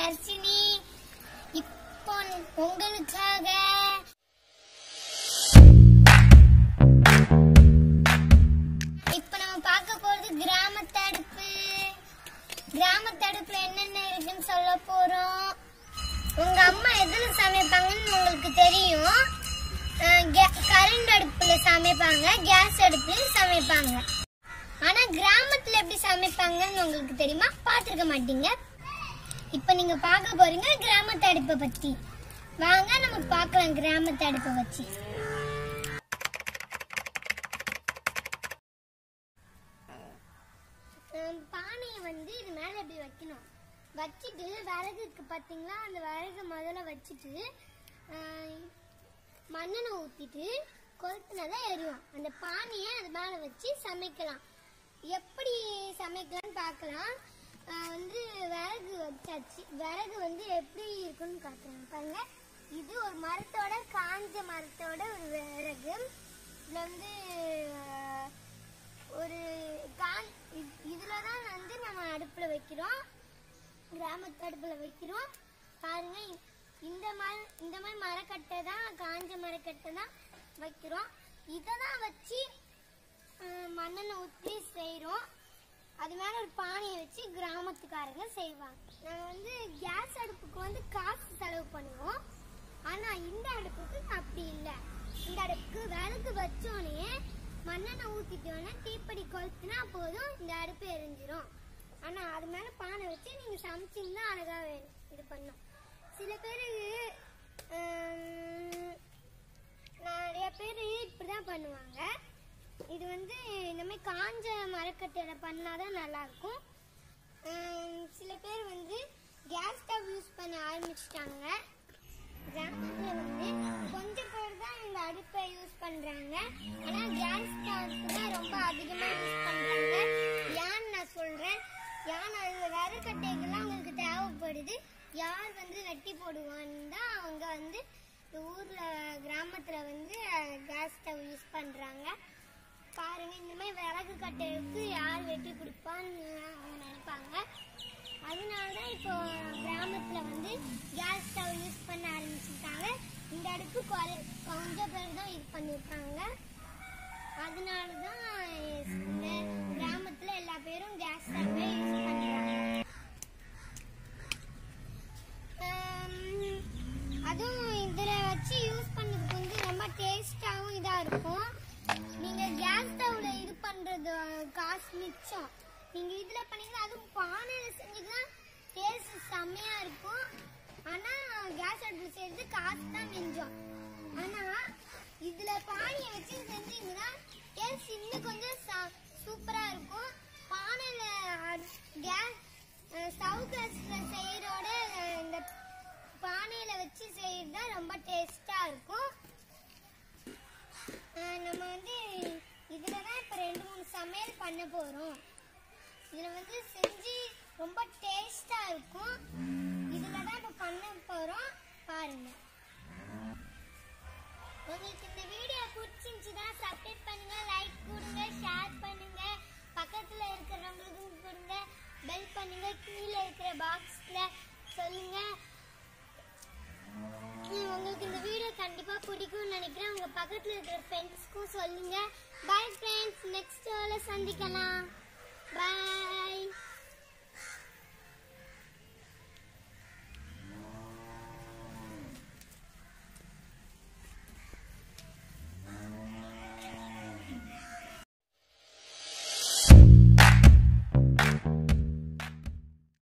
தர்ஷினி இப்போ உங்களுக்காக இப்போ நம்ம பார்க்க போறது கிராமத்து அடுப்பு கிராமத்து அடுப்புல என்னென்ன இருக்குன்னு சொல்ல போறோம் உங்க அம்மா எதுல சமைப்பாங்கன்னு உங்களுக்கு தெரியும் கரண்ட் அடுப்புல சமைப்பாங்க கேஸ் அடுப்புலயும் சமைப்பாங்க ஆனா கிராமத்துல எப்படி சமைப்பாங்கன்னு உங்களுக்கு தெரியுமா பார்த்திருக்க மாட்டீங்க இப்ப நீங்க பார்க்க போறீங்க கிராமத்து அடுப்பை பத்தி வாங்க நம்ம பார்க்கலாம் கிராமத்து அடுப்பை வச்சு ஹம், பானையை வந்து இது மேல இப்படி வைக்கணும் வச்சுட்டு விறகு இருக்கு பாத்தீங்களா அந்த விறகு முதல்ல வச்சுட்டு ஆஹ், மண்ணெண்ணெய் ஊத்திட்டு கொளுத்துனதை எரியும் அந்த பானையை அது மேல வச்சு சமைக்கலாம் எப்படி சமைக்கலாம்னு பார்க்கலாம் ஆஹ், வந்து விறகு வச்சாச்சு விறகு வந்து எப்படி இருக்குன்னு காட்டுறேன் பாருங்க இது ஒரு மரத்தோட காஞ்ச மரத்தோட ஒரு விறகு இதுல வந்து ஆஹ், ஒரு கான் இ- இதுலதான் வந்து நம்ம அடுப்புல வைக்கிறோம் கிராமத்து அடுப்புல வைக்கிறோம் பாருங்க இ- இந்த மாதிரி இந்த மாதிரி மரக்கட்டை தான் காஞ்ச மரக்கட்டை தான் வைக்கிறோம் இதை தான் வச்சு அஹ், மண்ணெண்ணெய் ஊற்றி செய்கிறோம் அது மேலே ஒரு பானையை வச்சு கிராமத்துக்காரங்க செய்வாங்க நாங்கள் வந்து கேஸ் அடுப்புக்கு வந்து காசு செலவு பண்ணுவோம் ஆனால் இந்த அடுப்புக்கு அப்படி இல்லை இந்த அடுப்புக்கு விளக்கு வச்சோடனே மண்ணெண்ணெய் ஊற்றிட்டோன்னே தீப்பெடி கொளுத்துனா போதும் இந்த அடுப்பு எரிஞ்சிரும் ஆனால் அது மேலே பானை வச்சு நீங்கள் சமைச்சிங்கன்னா அழகாக இது பண்ணும் சில பேர் நிறைய பேர் இப்படிதான் பண்ணுவாங்க இது வந்து இந்த மாதிரி காஞ்ச மரக்கட்டையில பண்ணாதான் நல்லா இருக்கும் ஆம், சில பேர் வந்து கேஸ் ஸ்டவ் யூஸ் பண்ண ஆரம்பிச்சிட்டாங்க கிராமத்துல வந்து கொஞ்சம் பேர் தான் இந்த அடுப்பை யூஸ் பண்றாங்க ஆனா கேஸ் ஸ்டவ் தான் ரொம்ப அதிகமா யூஸ் பண்றாங்க ஏன்னு நான் சொல்றேன் ஏன்னா இந்த விறகட்டைகள்லாம் அவங்களுக்கு தேவைப்படுது யார் வந்து வெட்டி போடுவான்னு தான் அவங்க வந்து இந்த ஊர்ல கிராமத்துல வந்து கேஸ் ஸ்டவ் யூஸ் பண்றாங்க பாருங்க இந்த மாதிரி விறகு கட்டைக்கு யார் வெட்டி கொடுப்பான்னு அவங்க நினைப்பாங்க அதனால தான் இப்போ கிராமத்துல வந்து கேஸ் ஸ்டவ் யூஸ் பண்ண ஆரம்பிச்சிருக்காங்க இந்த அடுப்பு குறை- கொஞ்சம் பேர் தான் யூஸ் பண்ணியிருக்காங்க அதனால தான் இந்த கிராமத்துல எல்லா பேரும் கேஸ் ஸ்டவ்வே யூஸ் பண்றாங்க ஆம், அதுவும் இதுல வச்சு யூஸ் பண்ணதுக்கு வந்து ரொம்ப டேஸ்டாவும் இதா இருக்கும் நீங்க கேஸ் ஸ்டவ்ல இது பண்றது காசு மிச்சம் நீங்க இதுல பண்ணீங்கன்னா அதுவும் பானையில செஞ்சீங்கன்னா டேஸ்ட் செம்மையா இருக்கும் ஆனா கேஸ் அடுப்புல செய்யறது காசு தான் மிஞ்சம் ஆனா இதுல பானையை வச்சு செஞ்சீங்கன்னா டேஸ்ட் இன்னும் கொஞ்சம் சூப்பரா இருக்கும் பானையில கேஸ் ஸ்டவ் கேஸ்ல செய்யறோட இந்த பானையில வச்சு செய்யறது தான் ரொம்ப டேஸ்டா இருக்கும் ஆஹ் நம்ம வந்து இதுல தான் இப்ப ரெண்டு மூணு சமையல் பண்ண போறோம் இதுல வந்து செஞ்சு ரொம்ப டேஸ்டா இருக்கும் இதுல தான் இப்ப பண்ண போறோம் பாருங்க உங்களுக்கு இந்த வீடியோ பிடிச்சிருந்துச்சுன்னா சப்ஸ்கிரைப் பண்ணுங்க லைக் கொடுங்க ஷேர் பண்ணுங்க பக்கத்துல இருக்கிறவங்களுக்கும் கொடுங்க பெல் பண்ணுங்க கீழே இருக்கிற பாக்ஸ்ல சொல்லுங்க உம், உங்களுக்கு இந்த வீடியோ கண்டிப்பா பிடிக்கும்னு நினைக்கிறேன் உங்க பக்கத்துல இருக்கிற ஃப்ரெண்ட்ஸ்க்கும் சொல்லுங்க பை ஃப்ரெண்ட்ஸ் நெக்ஸ்ட் சந்திக்கலாம் பை